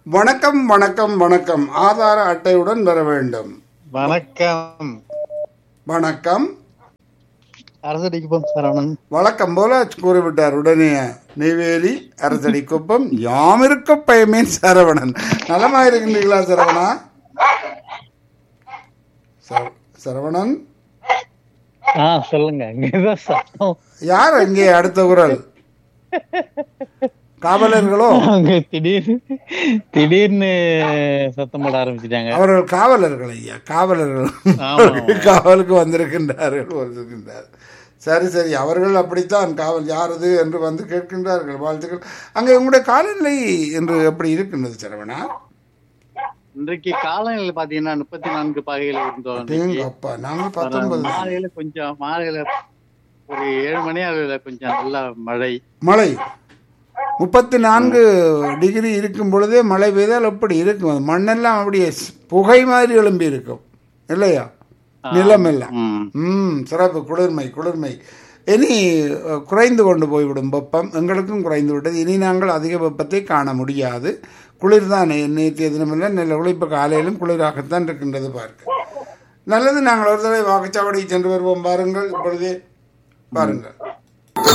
வணக்கம் வணக்கம் வணக்கம் ஆதார அட்டையுடன் வர வேண்டும் வணக்கம் வணக்கம் அரசடிக்கு போம் சரவணன் வழக்கம் போல கூறிவிட்டார் உடனே நெய்வேலி அரசடி குப்பம் யாமிருக்க பயமேன் சரவணன் நலமா இருக்கின்றீங்களா சரவணா சர- சரவணன் ஆ சொல்லுங்க இங்கதான் சத்தம் யார் அங்கே அடுத்த குரல் காவலர்களோ அங்க திடீர்னு திடீர்னு சத்தம் போட ஆரம்பிச்சிட்டாங்க அவர்கள் காவலர்கள் ஐயா காவலர்கள் ஆமா. காவலுக்கு வந்திருக்கின்றார்கள் வந்திருக்கின்றார் சரி சரி அவர்கள் அப்படித்தான் காவல் யாரது என்று வந்து கேட்கின்றார்கள் வாழ்த்துக்கள் அங்கே உங்களுடைய காலநிலை என்று எப்படி இருக்கின்றது சரவணா இன்றைக்கு காலநிலை பாத்தீங்கன்னா முப்பத்தி நான்கு பாகையில இருந்தோம் தேங்க இன்னைக்கு. அப்பா நாங்கள் பத்தொன்பது மாலையில கொஞ்சம் மாலையில ஒரு ஏழு மணி அளவுல கொஞ்சம் நல்ல மழை மழை முப்பத்தி நான்கு டிகிரி இருக்கும் பொழுதே மழை பெய்தால் எப்படி இருக்கும் அது மண்ணெல்லாம் அப்படியே ஸ்- புகை மாதிரி எழும்பி இருக்கும் இல்லையா நிலம் எல்லாம் ம். ம் சிறப்பு குளிர்மை குளிர்மை இனி அஹ், குறைந்து கொண்டு போய்விடும் வெப்பம் எங்களுக்கும் குறைந்து விட்டது இனி நாங்கள் அதிக வெப்பத்தை காண முடியாது குளிர் தான் நேற்றைய தினமில்லை நல்ல உழைப்பு காலையிலும் குளிராகத்தான் இருக்கின்றது பார்க்க நல்லது நாங்கள் ஒரு தடவை வாக்குச்சாவடி சென்று வருவோம் பாருங்கள் இப்பொழுதே பாருங்கள்